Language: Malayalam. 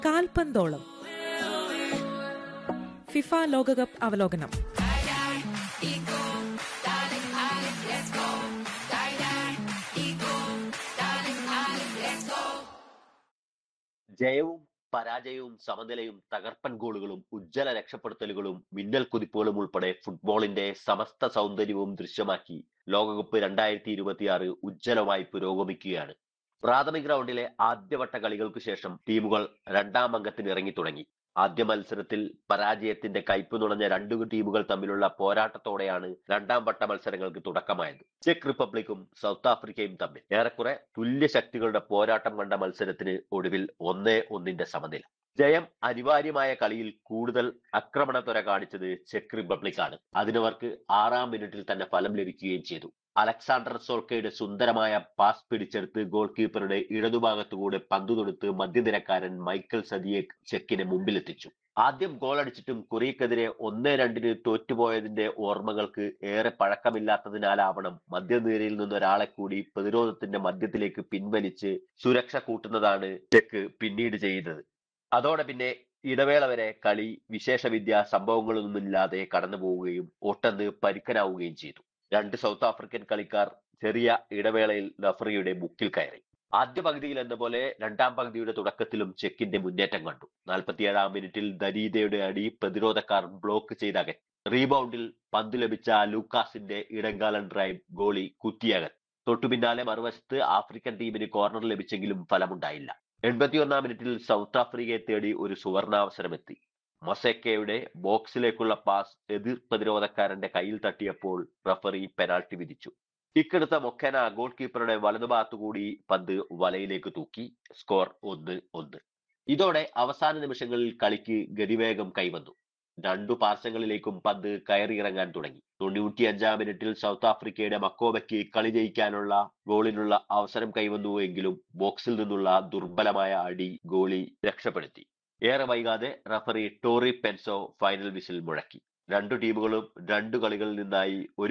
കാൽപന്തോളം ഫിഫ ലോകകപ്പ് അവലോകനം ജയവും പരാജയവും സമനിലയും തകർപ്പൻ ഗോളുകളും ഉജ്ജ്വല രക്ഷപ്പെടുത്തലുകളും മിന്നൽ കുതിപ്പുകളും ഉൾപ്പെടെ ഫുട്ബോളിന്റെ സമസ്ത സൗന്ദര്യവും ദൃശ്യമാക്കി ലോകകപ്പ് രണ്ടായിരത്തി ഇരുപത്തിയാറ് ഉജ്ജ്വലമായി പുരോഗമിക്കുകയാണ് പ്രാഥമിക റൗണ്ടിലെ ആദ്യവട്ട കളികൾക്ക് ശേഷം ടീമുകൾ രണ്ടാം അംഗത്തിന് ഇറങ്ങി തുടങ്ങി ആദ്യ മത്സരത്തിൽ പരാജയത്തിന്റെ കയ്പ് നുണഞ്ഞ രണ്ടു ടീമുകൾ തമ്മിലുള്ള പോരാട്ടത്തോടെയാണ് രണ്ടാം വട്ട മത്സരങ്ങൾക്ക് തുടക്കമായത് ചെക്ക് റിപ്പബ്ലിക്കും സൗത്ത് ആഫ്രിക്കയും തമ്മിൽ ഏറെക്കുറെ തുല്യ ശക്തികളുടെ പോരാട്ടം കണ്ട മത്സരത്തിന് ഒടുവിൽ ഒന്നേ ഒന്നിന്റെ സമനില ജയം അനിവാര്യമായ കളിയിൽ കൂടുതൽ ആക്രമണത്വര കാണിച്ചത് ചെക്ക് റിപ്പബ്ലിക്കാണ് അതിനവർക്ക് ആറാം മിനിറ്റിൽ തന്നെ ഫലം ലഭിക്കുകയും ചെയ്തു അലക്സാണ്ടർ സോൾക്കയുടെ സുന്ദരമായ പാസ് പിടിച്ചെടുത്ത് ഗോൾ കീപ്പറുടെ ഇടതുഭാഗത്തുകൂടെ പന്തു തൊടുത്ത് മധ്യനിരക്കാരൻ മൈക്കൽ സദിയേക്ക് ചെക്കിനെ മുമ്പിലെത്തിച്ചു ആദ്യം ഗോൾ അടിച്ചിട്ടും കൊറിയക്കെതിരെ ഒന്നേ രണ്ടിന് തോറ്റുപോയതിന്റെ ഓർമ്മകൾക്ക് ഏറെ പഴക്കമില്ലാത്തതിനാലാവണം മധ്യനിരയിൽ നിന്ന് ഒരാളെ കൂടി പ്രതിരോധത്തിന്റെ മധ്യത്തിലേക്ക് പിൻവലിച്ച് സുരക്ഷ കൂട്ടുന്നതാണ് ചെക്ക് പിന്നീട് ചെയ്യുന്നത് അതോടെ പിന്നെ ഇടവേള വരെ കളി വിശേഷവിദ്യ സംഭവങ്ങളൊന്നുമില്ലാതെ കടന്നു പോവുകയും ഒട്ടന്ന് പരിക്കനാവുകയും ചെയ്തു രണ്ട് സൗത്ത് ആഫ്രിക്കൻ കളിക്കാർ ചെറിയ ഇടവേളയിൽ റഫറിയുടെ മുക്കിൽ കയറി ആദ്യ പകുതിയിൽ എന്ന പോലെ രണ്ടാം പകുതിയുടെ തുടക്കത്തിലും ചെക്കിന്റെ മുന്നേറ്റം കണ്ടു നാൽപ്പത്തിയേഴാം മിനിറ്റിൽ ദരീദയുടെ അടി പ്രതിരോധക്കാർ ബ്ലോക്ക് ചെയ്ത് അകറ്റി റീബൗണ്ടിൽ പന്ത് ലഭിച്ച ലൂക്കാസിന്റെ ഇടങ്കാലൻ ഡ്രൈവ് ഗോളി കുത്തിയകൻ തൊട്ടു പിന്നാലെ മറുവശത്ത് ആഫ്രിക്കൻ ടീമിന് കോർണർ ലഭിച്ചെങ്കിലും ഫലമുണ്ടായില്ല എൺപത്തിയൊന്നാം മിനിറ്റിൽ സൗത്ത് ആഫ്രിക്കയെ തേടി ഒരു സുവർണാവസരമെത്തി മൊസേക്കയുടെ ബോക്സിലേക്കുള്ള പാസ് എതിർ പ്രതിരോധക്കാരന്റെ കയ്യിൽ തട്ടിയപ്പോൾ റഫറി പെനാൽറ്റി വിധിച്ചു ഇക്കെടുത്ത മൊക്കേന ഗോൾ കീപ്പറുടെ വലതുഭാഗത്തുകൂടി പന്ത് വലയിലേക്ക് തൂക്കി സ്കോർ ഒന്ന് ഒന്ന് ഇതോടെ അവസാന നിമിഷങ്ങളിൽ കളിക്ക് ഗതിവേഗം കൈവന്നു രണ്ടു പാർശ്വങ്ങളിലേക്കും പന്ത് കയറിയിറങ്ങാൻ തുടങ്ങി തൊണ്ണൂറ്റിയഞ്ചാം മിനിറ്റിൽ സൗത്ത് ആഫ്രിക്കയുടെ മക്കോബയ്ക്ക് കളി ജയിക്കാനുള്ള ഗോളിനുള്ള അവസരം കൈവന്നുവെങ്കിലും ബോക്സിൽ നിന്നുള്ള ദുർബലമായ അടി ഗോളി രക്ഷപ്പെടുത്തി ഏറെ വൈകാതെ referee Tori Penso final whistle മുഴക്കി രണ്ടു ടീമുകളും രണ്ടു കളികളിൽ നിന്നായി ഒരു